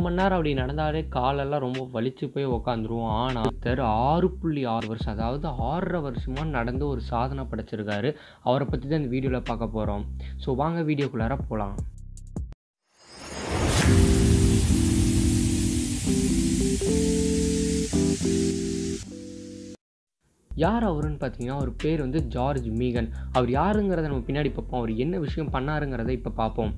மணி நேரம் அப்படி நடந்தாலே காலெல்லாம் ரொம்ப வலிச்சு போய் உக்காந்துருவோம் ஆனால் ஒருத்தர் ஆறு புள்ளி ஆறு வருஷம் அதாவது ஆறரை வருஷமாக நடந்து ஒரு சாதனை படைச்சிருக்காரு அவரை பற்றி தான் இந்த வீடியோவில் பார்க்க போகிறோம் ஸோ வாங்க வீடியோக்குள்ளார போகலாம் யார் அவருன்னு பார்த்தீங்கன்னா அவர் பேர் வந்து ஜார்ஜ் மீகன் அவர் யாருங்கிறத நம்ம பின்னாடி பார்ப்போம் அவர் என்ன விஷயம் பண்ணாருங்கிறத இப்போ பார்ப்போம்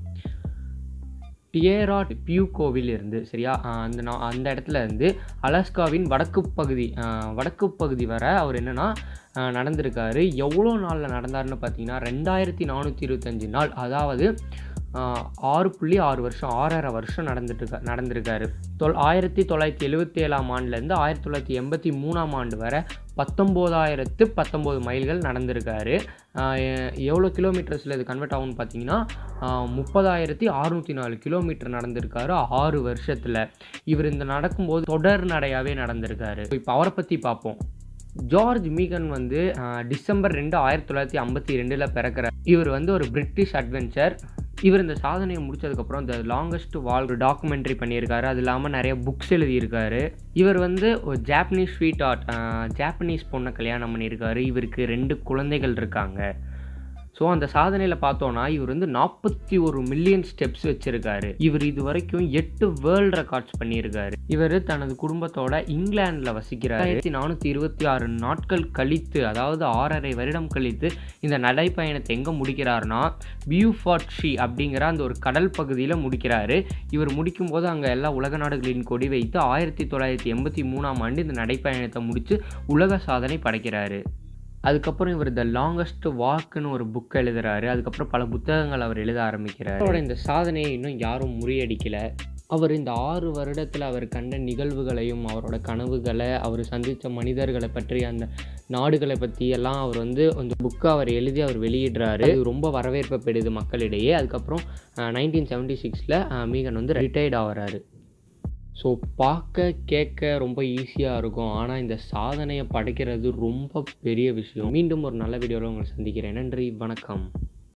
டியேராட் பியூ கோவில் இருந்து சரியா ஆஹ் அந்த நா- அந்த இடத்துல இருந்து அலாஸ்காவின் வடக்கு பகுதி ஆஹ் வடக்கு பகுதி வர அவர் என்னென்னா நடந்திருக்காரு எவ்வளோ நாளில் நடந்தாருன்னு பார்த்தீங்கன்னா ரெண்டாயிரத்தி நானூற்றி இருபத்தஞ்சி நாள் அதாவது ஆஹ் ஆறு புள்ளி ஆறு வருஷம் ஆறரை வருஷம் நடந்துட்டு நடந்திருக்காரு தொள் ஆயிரத்தி தொள்ளாயிரத்தி எழுபத்தி ஏழாம் ஆண்டுலேருந்து ஆயிரத்தி தொள்ளாயிரத்தி எண்பத்தி மூணாம் ஆண்டு வரை பத்தொம்போதாயிரத்து பத்தொம்போது மைல்கள் நடந்திருக்காரு ஆஹ் எ- எவ்வளோ கிலோமீட்டர்ஸில் இது கன்வெர்ட் ஆகும்னு பார்த்தீங்கன்னா ஆஹ் முப்பதாயிரத்தி அறுநூற்றி நாலு கிலோமீட்டர் நடந்திருக்காரு ஆறு வருஷத்தில் இவர் இந்த நடக்கும்போது தொடர் நடையாகவே நடந்திருக்காரு இப்போ அவரை பற்றி பார்ப்போம் ஜார்ஜ் மீகன் வந்து ஆஹ் டிசம்பர் ரெண்டு ஆயிரத்தி தொள்ளாயிரத்தி ஐம்பத்தி ரெண்டில் பிறக்கிறார் இவர் வந்து ஒரு பிரிட்டிஷ் அட்வென்ச்சர் இவர் இந்த சாதனையை முடிச்சதுக்கப்புறம் இந்த லாங்கஸ்ட் வால் டாக்குமெண்ட்ரி பண்ணியிருக்காரு அது இல்லாமல் நிறைய புக்ஸ் எழுதியிருக்காரு இவர் வந்து ஒரு ஜாப்பனீஸ் ஸ்வீட் ஆர்ட் ஜாப்பனீஸ் பொண்ணை கல்யாணம் பண்ணியிருக்காரு இவருக்கு ரெண்டு குழந்தைகள் இருக்காங்க ஸோ அந்த சாதனையில் பார்த்தோன்னா இவர் வந்து நாற்பத்தி ஒரு மில்லியன் ஸ்டெப்ஸ் வச்சுருக்காரு இவர் இது வரைக்கும் எட்டு வேர்ல்ட் ரெக்கார்ட்ஸ் பண்ணியிருக்காரு இவர் தனது குடும்பத்தோட இங்கிலாந்தில் வசிக்கிறார் ஆயிரத்தி நானூற்றி இருபத்தி ஆறு நாட்கள் கழித்து அதாவது ஆறரை வருடம் கழித்து இந்த நடைப்பயணத்தை எங்கே முடிக்கிறாருன்னா பியூஃபார்ட் ஷி அப்படிங்கிற அந்த ஒரு கடல் பகுதியில் முடிக்கிறாரு இவர் முடிக்கும்போது அங்கே எல்லா உலக நாடுகளின் கொடி வைத்து ஆயிரத்தி தொள்ளாயிரத்தி எண்பத்தி மூணாம் ஆண்டு இந்த நடைப்பயணத்தை முடித்து உலக சாதனை படைக்கிறாரு அதுக்கப்புறம் இவர் த லாங்கஸ்ட் வாக்குன்னு ஒரு புக் எழுதுறாரு அதுக்கப்புறம் பல புத்தகங்கள் அவர் எழுத ஆரம்பிக்கிறார் அவரோட இந்த சாதனையை இன்னும் யாரும் முறியடிக்கல அவர் இந்த ஆறு வருடத்தில் அவர் கண்ட நிகழ்வுகளையும் அவரோட கனவுகளை அவர் சந்தித்த மனிதர்களை பற்றி அந்த நாடுகளை பற்றி எல்லாம் அவர் வந்து அந்த புக்கை அவர் எழுதி அவர் வெளியிடுறாரு இது ரொம்ப வரவேற்பை பெறுது மக்களிடையே அதுக்கப்புறம் நைன்டீன் செவன்ட்டி சிக்ஸில் மீகன் வந்து ரிட்டையர்ட் ஆகிறாரு ஸோ பார்க்க கேட்க ரொம்ப ஈஸியாக இருக்கும் ஆனால் இந்த சாதனையை படைக்கிறது ரொம்ப பெரிய விஷயம் மீண்டும் ஒரு நல்ல வீடியோவில் உங்களை சந்திக்கிறேன் நன்றி வணக்கம்